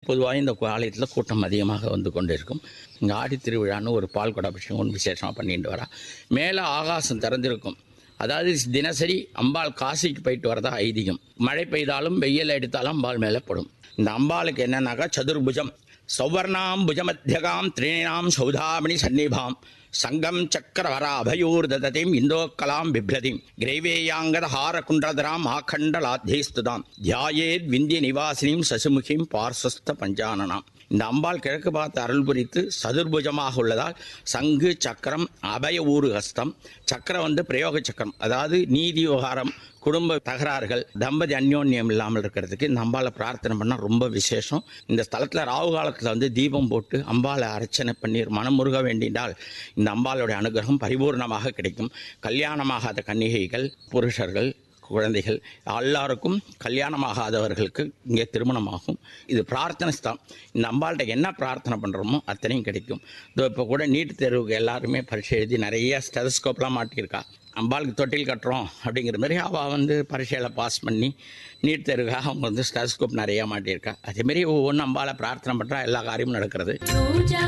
பொதுவாக இந்த ஆலயத்தில் கூட்டம் அதிகமாக வந்து கொண்டிருக்கும் இங்கே ஆடி திருவிழான்னு ஒரு பால் குடாபிஷேகம் ஒன்று விசேஷமாக பண்ணிட்டு வரா மேலே ஆகாசம் திறந்திருக்கும் அதாவது தினசரி அம்பாள் காசிக்கு போயிட்டு வரதா ஐதீகம் மழை பெய்தாலும் வெயில் எடுத்தாலும் அம்பாள் மேலே படும் இந்த அம்பாளுக்கு என்னன்னாக்கா சதுர்புஜம் சௌவர்ணாம் புஜமத்தியகாம் திரிணாம் சௌதாமணி சன்னிபாம் சங்கம் சக்கரவர அபயோர்தததிம் இந்தோக்கலாம் பிப்ரதிம் கிரைவேயாங்கத ஹாரகுண்டதராம் ஆகண்டலாத்தேஸ்துதாம் தியாயேத் விந்திய நிவாசினியும் சசுமுகிம் பார்சஸ்த பஞ்சானனாம் இந்த அம்பாள் கிழக்கு பார்த்து அருள் புரித்து சதுர்புஜமாக உள்ளதால் சங்கு சக்கரம் அபய ஊரு ஹஸ்தம் சக்கரம் வந்து பிரயோக சக்கரம் அதாவது நீதி விவகாரம் குடும்ப தகராறுகள் தம்பதி அந்யோன்யம் இல்லாமல் இருக்கிறதுக்கு இந்த அம்பாளை பிரார்த்தனை பண்ணால் ரொம்ப விசேஷம் இந்த ஸ்தலத்தில் ராகு காலத்தில் வந்து தீபம் போட்டு அம்பாளை அர்ச்சனை பண்ணி மனமுருக வேண்டினால் இந்த அம்பாளுடைய அனுகிரகம் பரிபூர்ணமாக கிடைக்கும் கல்யாணமாகாத கன்னிகைகள் புருஷர்கள் குழந்தைகள் எல்லாருக்கும் கல்யாணமாகாதவர்களுக்கு இங்கே திருமணமாகும் இது பிரார்த்தனை ஸ்தலம் இந்த அம்பாள்கிட்ட என்ன பிரார்த்தனை பண்ணுறோமோ அத்தனையும் கிடைக்கும் இதோ இப்போ கூட நீட் தேர்வுக்கு எல்லாருமே பரீட்சை எழுதி நிறைய ஸ்டெதஸ்கோப்லாம் மாட்டியிருக்கா அம்பாளுக்கு தொட்டில் கட்டுறோம் அப்படிங்கிற மாதிரி அவள் வந்து பரீட்சையில் பாஸ் பண்ணி நீட் தேர்வுக்காக அவங்க வந்து ஸ்டெதஸ்கோப் நிறையா மாட்டியிருக்கா அதேமாரி ஒவ்வொன்றும் அம்பாளை பிரார்த்தனை பண்ணுறா எல்லா காரியமும் நடக்கிறது பூஜா